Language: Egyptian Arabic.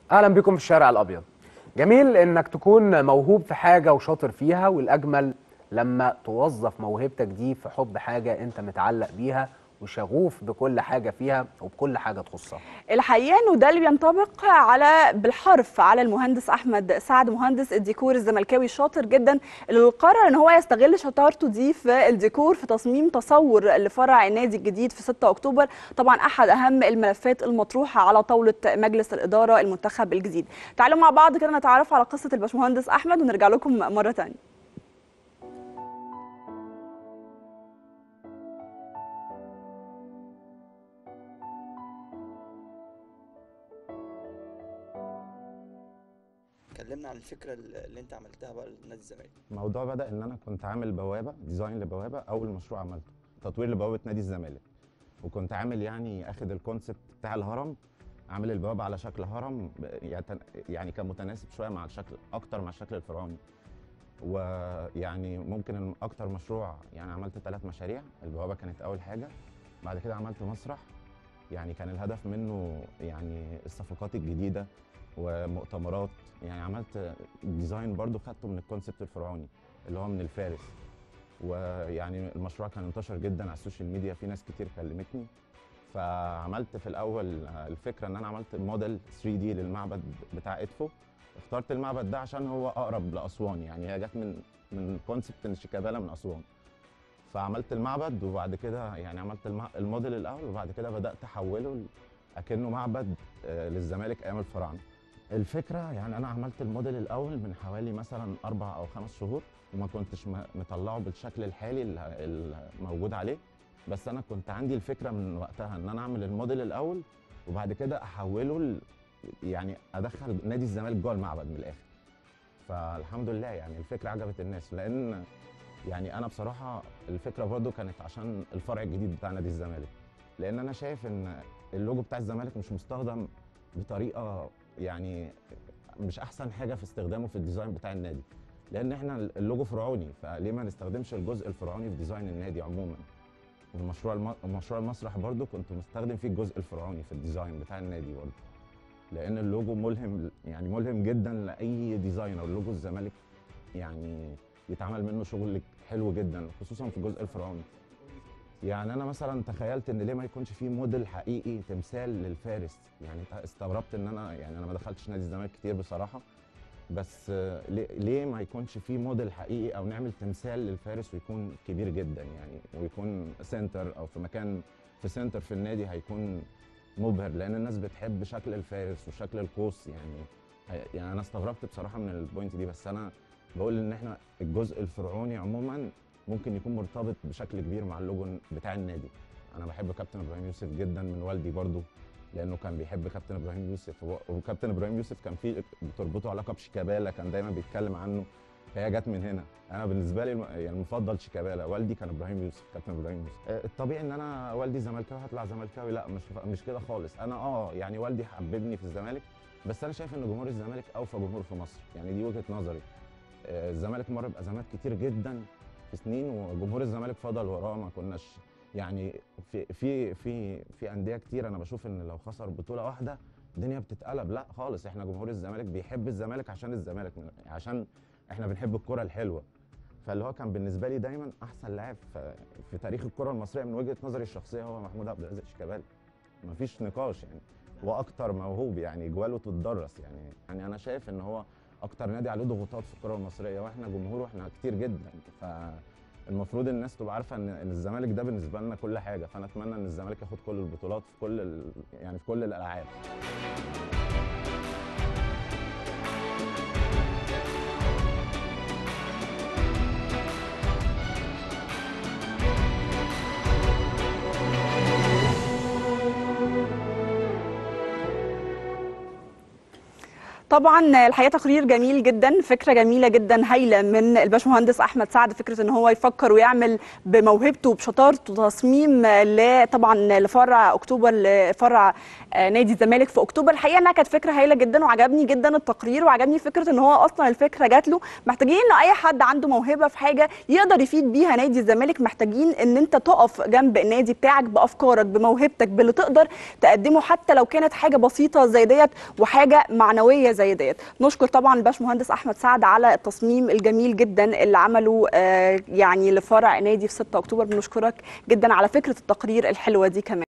اهلا بكم في الشارع الابيض جميل انك تكون موهوب في حاجه وشاطر فيها والاجمل لما توظف موهبتك دي في حب حاجه انت متعلق بيها وشغوف بكل حاجه فيها وبكل حاجه تخصها الحقيقه انه ده اللي بينطبق على بالحرف على المهندس احمد سعد مهندس الديكور الزملكاوي الشاطر جدا اللي قرر ان هو يستغل شطارته دي في الديكور في تصميم تصور لفرع النادي الجديد في 6 اكتوبر طبعا احد اهم الملفات المطروحه على طاوله مجلس الاداره المنتخب الجديد تعالوا مع بعض كده نتعرف على قصه الباشمهندس احمد ونرجع لكم مره ثانيه كلمنا عن الفكره اللي انت عملتها بقى لنادي الزمالك الموضوع بدا ان انا كنت عامل بوابه ديزاين لبوابه اول مشروع عملته تطوير لبوابه نادي الزمالك وكنت عامل يعني اخد الكونسبت بتاع الهرم عامل البوابه على شكل هرم يعني كان متناسب شويه مع الشكل اكتر مع الشكل الفرعوني ويعني ممكن اكتر مشروع يعني عملت ثلاث مشاريع البوابه كانت اول حاجه بعد كده عملت مسرح يعني كان الهدف منه يعني الصفقات الجديده ومؤتمرات يعني عملت ديزاين برضو خدته من الكونسبت الفرعوني اللي هو من الفارس ويعني المشروع كان انتشر جدا على السوشيال ميديا في ناس كتير كلمتني فعملت في الاول الفكره ان انا عملت موديل 3 دي للمعبد بتاع ادفو اخترت المعبد ده عشان هو اقرب لاسوان يعني هي جت من من كونسبت ان شيكابالا من اسوان فعملت المعبد وبعد كده يعني عملت الموديل الاول وبعد كده بدات احوله اكنه معبد للزمالك ايام الفراعنه الفكره يعني انا عملت الموديل الاول من حوالي مثلا اربع او خمس شهور وما كنتش مطلعه بالشكل الحالي الموجود عليه بس انا كنت عندي الفكره من وقتها ان انا اعمل الموديل الاول وبعد كده احوله يعني ادخل نادي الزمالك جوه المعبد من الاخر فالحمد لله يعني الفكره عجبت الناس لان يعني انا بصراحه الفكره برضو كانت عشان الفرع الجديد بتاع نادي الزمالك لان انا شايف ان اللوجو بتاع الزمالك مش مستخدم بطريقه يعني مش احسن حاجه في استخدامه في الديزاين بتاع النادي لان احنا اللوجو فرعوني فليه ما نستخدمش الجزء الفرعوني في ديزاين النادي عموما ومشروع الم... مشروع المسرح برضو كنت مستخدم فيه الجزء الفرعوني في الديزاين بتاع النادي برضو لان اللوجو ملهم يعني ملهم جدا لاي ديزاينر لوجو الزمالك يعني يتعمل منه شغل حلو جدا خصوصا في الجزء الفرعوني يعني انا مثلا تخيلت ان ليه ما يكونش فيه موديل حقيقي تمثال للفارس يعني استغربت ان انا يعني انا ما دخلتش نادي الزمالك كتير بصراحه بس ليه ما يكونش فيه موديل حقيقي او نعمل تمثال للفارس ويكون كبير جدا يعني ويكون سنتر او في مكان في سنتر في النادي هيكون مبهر لان الناس بتحب شكل الفارس وشكل القوس يعني يعني انا استغربت بصراحه من البوينت دي بس انا بقول ان احنا الجزء الفرعوني عموما ممكن يكون مرتبط بشكل كبير مع اللوجو بتاع النادي انا بحب كابتن ابراهيم يوسف جدا من والدي برضو لانه كان بيحب كابتن ابراهيم يوسف وكابتن ابراهيم يوسف كان في بتربطه علاقه بشيكابالا كان دايما بيتكلم عنه فهي جت من هنا انا بالنسبه لي يعني المفضل شيكابالا والدي كان ابراهيم يوسف كابتن ابراهيم يوسف الطبيعي ان انا والدي زملكاوي هطلع زملكاوي لا مش مش كده خالص انا اه يعني والدي حببني في الزمالك بس انا شايف ان جمهور الزمالك اوفى جمهور في مصر يعني دي وجهه نظري الزمالك مر بازمات كتير جدا في سنين وجمهور الزمالك فضل وراه ما كناش يعني في في في في انديه كتير انا بشوف ان لو خسر بطوله واحده الدنيا بتتقلب لا خالص احنا جمهور الزمالك بيحب الزمالك عشان الزمالك عشان احنا بنحب الكره الحلوه فاللي هو كان بالنسبه لي دايما احسن لاعب في, في تاريخ الكره المصريه من وجهه نظري الشخصيه هو محمود عبد الرازق شيكابالا مفيش نقاش يعني واكتر موهوب يعني جواله تتدرس يعني يعني انا شايف ان هو اكتر نادي عليه ضغوطات في الكره المصريه واحنا جمهوره احنا كتير جدا فالمفروض الناس تبقى عارفه ان الزمالك ده بالنسبه لنا كل حاجه فانا اتمنى ان الزمالك ياخد كل البطولات في كل ال... يعني في كل الالعاب طبعا الحقيقه تقرير جميل جدا فكره جميله جدا هايله من الباشمهندس احمد سعد فكره ان هو يفكر ويعمل بموهبته وبشطارته تصميم ل- طبعا لفرع اكتوبر لفرع آه، نادي الزمالك في اكتوبر الحقيقه انها كانت فكره هايله جدا وعجبني جدا التقرير وعجبني فكره ان هو اصلا الفكره جات له محتاجين ان اي حد عنده موهبه في حاجه يقدر يفيد بيها نادي الزمالك محتاجين ان انت تقف جنب النادي بتاعك بافكارك بموهبتك باللي تقدر تقدمه حتى لو كانت حاجه بسيطه زي ديت وحاجه معنويه زي ديت نشكر طبعا الباشمهندس احمد سعد على التصميم الجميل جدا اللي عمله آه، يعني لفرع نادي في 6 اكتوبر بنشكرك جدا على فكره التقرير الحلوه دي كمان